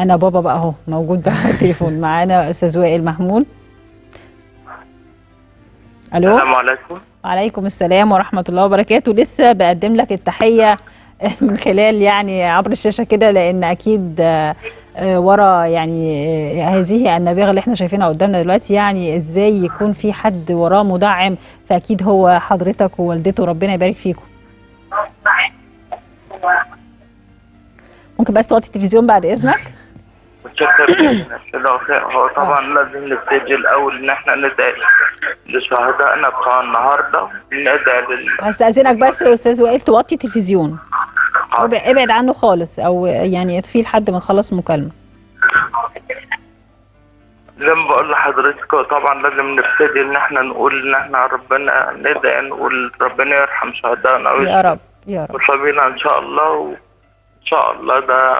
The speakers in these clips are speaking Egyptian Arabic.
انا بابا بقى اهو موجود بقى على التليفون معانا استاذ وائل محمود الو السلام عليكم وعليكم السلام ورحمه الله وبركاته لسه بقدم لك التحيه من خلال يعني عبر الشاشه كده لان اكيد آه، آه، ورا يعني آه، هذه النابغه اللي احنا شايفينها قدامنا دلوقتي يعني ازاي يكون في حد وراه مدعم فاكيد هو حضرتك ووالدته ربنا يبارك فيكم ممكن بس توطي التلفزيون بعد اذنك متشكر جدا كده وخير. هو طبعا لازم نبتدي الاول ان احنا ندعي لشهدائنا بتوع النهارده ندعي لل هستأذنك بس يا استاذ وائل توطي التلفزيون اب- ابعد عنه خالص او يعني اطفيه لحد ما نخلص المكالمه زي ما بقول لحضرتك هو طبعا لازم نبتدي ان احنا نقول ان احنا ربنا ندعي نقول ربنا يرحم شهدائنا يا رب يا رب وصابينا ان شاء الله وان شاء الله ده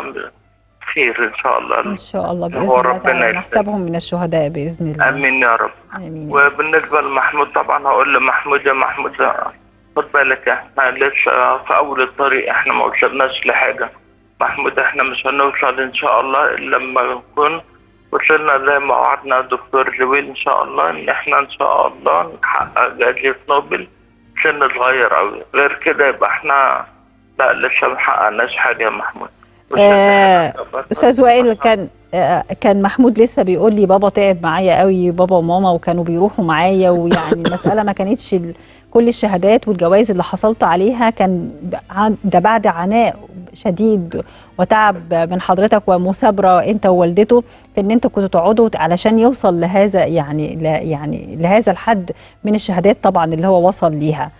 خير ان شاء الله ان شاء الله باذن هو الله ربنا تعالى يسلمك. نحسبهم من الشهداء باذن الله امين يا رب امين وبالنسبة لمحمود طبعا هقول لمحمود يا محمود خد بالك احنا لسه في أول الطريق احنا ما وصلناش لحاجة محمود احنا مش هنوصل إن شاء الله إلا لما نكون وصلنا زي ما وعدنا الدكتور جويل إن شاء الله إن احنا إن شاء الله نحقق جائزة نوبل سن صغير أوي غير كده يبقى احنا لا لسه ما حققناش حاجة يا محمود آه، استاذ وائل كان آه، كان محمود لسه بيقول لي بابا تعب معايا قوي بابا وماما وكانوا بيروحوا معايا ويعني المساله ما كانتش ال- كل الشهادات والجوائز اللي حصلت عليها كان ب- عن- ده بعد عناء شديد وتعب من حضرتك ومثابره انت ووالدته في ان انتوا كنتوا تقعدوا علشان يوصل لهذا يعني ل يعني لهذا الحد من الشهادات طبعا اللي هو وصل ليها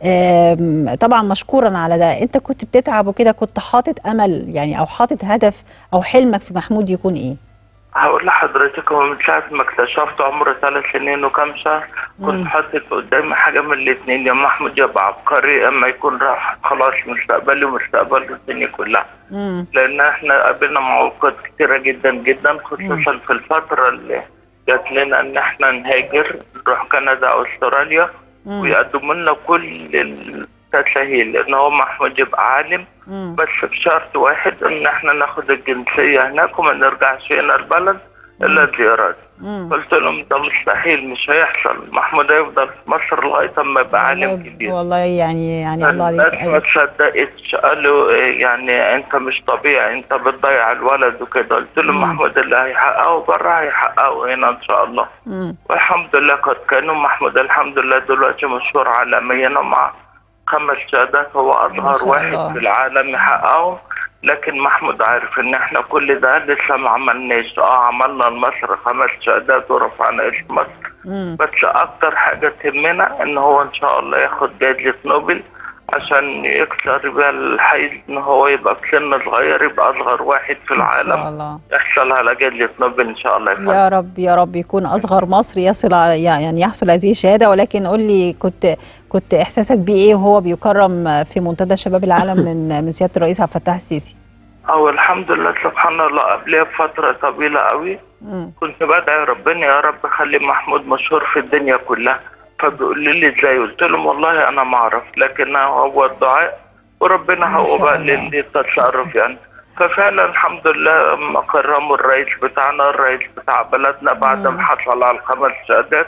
آم، طبعا مشكورا على ده انت كنت بتتعب وكده كنت حاطط امل يعني او حاطط هدف او حلمك في محمود يكون ايه هقول لحضرتك هو من ساعة ما اكتشفت عمره ثلاث سنين وكم شهر مم. كنت حاطط قدامي حاجة من الاتنين يا محمود يا أبقى عبقري أما يكون راح خلاص مستقبلي ومستقبل الدنيا كلها امم لأن احنا قابلنا معوقات كتيرة جدا جدا خصوصا في الفترة اللي جات لنا إن احنا نهاجر نروح كندا أو أستراليا ويقدموا لنا كل التسهيل إن هو محمود يبقى عالم امم بس بشرط واحد ان احنا ناخد الجنسية هناك وما نرجعش هنا البلد الا زيارات قلت لهم ده مستحيل مش هيحصل محمود هيفضل في مصر لغاية اما يبقى عالم كبير والله يعني يعني الله عليك الناس ما أيوة. تصدقتش قالوا إيه يعني انت مش طبيعي انت بتضيع الولد وكده قلت لهم مم. محمود اللي هيحققه بره هيحققه هنا ان شاء الله مم. والحمد لله قد كانوا محمود الحمد لله دلوقتي مشهور عالميا ومع خمس شهادات هو ما اصغر شاء واحد الله. في العالم يحققه لكن محمود عارف ان احنا كل ده لسه ما عملناش اه عملنا لمصر خمس شهادات ورفعنا اسم مصر مم. بس اكتر حاجه تهمنا ان هو ان شاء الله ياخد جائزه نوبل عشان يكسر بيها الحيز ان هو يبقى في سن صغير يبقى اصغر واحد في ان شاء العالم الله يحصل على جائزه نوبل ان شاء الله يا فندم. يا رب يا رب يكون اصغر مصري يصل على يعني يحصل هذه الشهاده ولكن قول لي كنت كنت احساسك بيه ايه وهو بيكرم في منتدى شباب العالم من من سياده الرئيس عبد الفتاح السيسي أو الحمد لله سبحان الله قبلها بفترة طويلة قوي مم. كنت بدعي ربنا يا رب خلي محمود مشهور في الدنيا كلها فبيقول لي ازاي قلت لهم والله انا ما اعرف لكن هو الدعاء وربنا ما هو شاء بقى الله. اللي التصرف يعني ففعلا الحمد لله لما كرموا الرئيس بتاعنا الرئيس بتاع بلدنا بعد مم. ما حصل على الخمس شهادات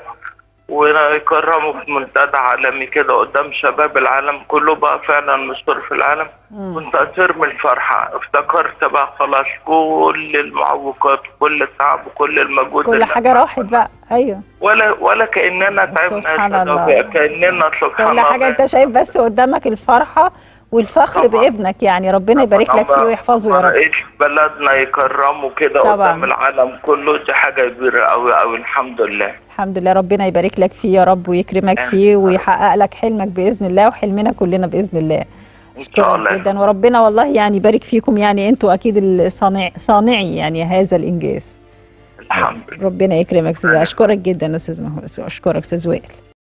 ويكرموا في منتدى عالمي كده قدام شباب العالم كله بقى فعلا مشهور في العالم مم. كنت أطير من الفرحة افتكرت بقى خلاص كل المعوقات كل التعب وكل المجهود كل اللي حاجه راحت بقى ايوه ولا ولا كأننا تعبنا سبحان يا الله. شباب، كأننا سبحان كل حاجه انت شايف بس قدامك الفرحه والفخر طبعا. بابنك يعني ربنا يبارك لك فيه ويحفظه يا رب رئيس بلدنا يكرمه كده طبعا. قدام العالم كله دي حاجة كبيرة أوي أوي الحمد لله الحمد لله ربنا يبارك لك فيه يا رب ويكرمك آمين. فيه ويحقق لك حلمك باذن الله وحلمنا كلنا باذن الله إن شاء الله اشكرك جدا وربنا والله يعني يبارك فيكم يعني انتوا اكيد الصانع صانعي يعني هذا الانجاز الحمد لله ربنا يكرمك استاذ اشكرك جدا استاذ محمود اشكرك استاذ وائل